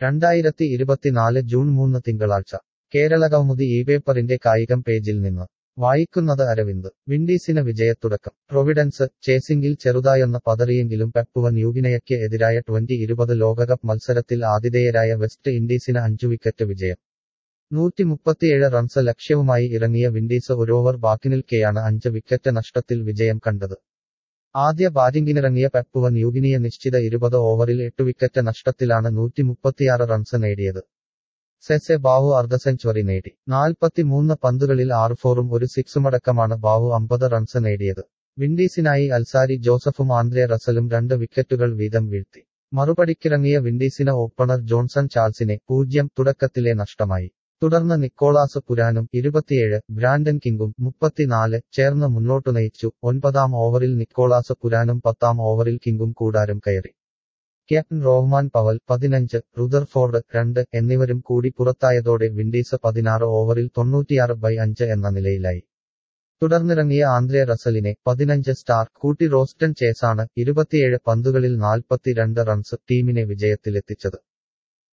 രണ്ടായിരത്തി ഇരുപത്തിനാല് ജൂൺ മൂന്ന് തിങ്കളാഴ്ച കേരള കൗമുദി ഈ പേപ്പറിന്റെ കായികം പേജിൽ നിന്ന് വായിക്കുന്നത് അരവിന്ദ് വിൻഡീസിന് വിജയത്തുടക്കം പ്രൊവിഡൻസ് ചേസിംഗിൽ ചെറുതായൊന്ന് പതറിയെങ്കിലും പെപ്പുവ ന്യൂഗിനയയ്ക്ക് എതിരായ ട്വന്റി ഇരുപത് ലോകകപ്പ് മത്സരത്തിൽ ആതിഥേയരായ വെസ്റ്റ് ഇൻഡീസിന് അഞ്ചു വിക്കറ്റ് വിജയം നൂറ്റി മുപ്പത്തിയേഴ് റൺസ് ലക്ഷ്യവുമായി ഇറങ്ങിയ വിൻഡീസ് ഒരു ഓവർ ബാക്കിനിൽക്കെയാണ് അഞ്ച് വിക്കറ്റ് നഷ്ടത്തിൽ വിജയം കണ്ടത് ആദ്യ ബാറ്റിംഗിനിറങ്ങിയ പെപ്പുവ ന്യൂഗിനിയ നിശ്ചിത ഇരുപത് ഓവറിൽ എട്ട് വിക്കറ്റ് നഷ്ടത്തിലാണ് നൂറ്റി മുപ്പത്തിയാറ് റൺസ് നേടിയത് സെസെ ബാവു അർദ്ധ സെഞ്ചുറി നേടി നാൽപ്പത്തിമൂന്ന് പന്തുകളിൽ ആറ് ഫോറും ഒരു സിക്സുമടക്കമാണ് ബാവു അമ്പത് റൺസ് നേടിയത് വിൻഡീസിനായി അൽസാരി ജോസഫും ആന്ദ്രെ റസലും രണ്ട് വിക്കറ്റുകൾ വീതം വീഴ്ത്തി മറുപടിക്കിറങ്ങിയ വിൻഡീസിന് ഓപ്പണർ ജോൺസൺ ചാൾസിനെ പൂജ്യം തുടക്കത്തിലെ നഷ്ടമായി തുടർന്ന് നിക്കോളാസ് പുരാനും ഇരുപത്തിയേഴ് ബ്രാൻഡൻ കിങ്കും മുപ്പത്തിനാല് ചേർന്ന് മുന്നോട്ടു നയിച്ചു ഒൻപതാം ഓവറിൽ നിക്കോളാസ് പുരാനും പത്താം ഓവറിൽ കിങ്കും കൂടാരം കയറി ക്യാപ്റ്റൻ റോഹ്മാൻ പവൽ പതിനഞ്ച് റുദർഫോർഡ് രണ്ട് എന്നിവരും കൂടി പുറത്തായതോടെ വിൻഡീസ് പതിനാറ് ഓവറിൽ തൊണ്ണൂറ്റിയാറ് ബൈ അഞ്ച് എന്ന നിലയിലായി തുടർന്നിറങ്ങിയ ആന്ദ്രെ റസലിനെ പതിനഞ്ച് സ്റ്റാർ കൂട്ടി റോസ്റ്റൺ ചേസാണ് ഇരുപത്തിയേഴ് പന്തുകളിൽ നാൽപ്പത്തിരണ്ട് റൺസ് ടീമിനെ വിജയത്തിലെത്തിച്ചത്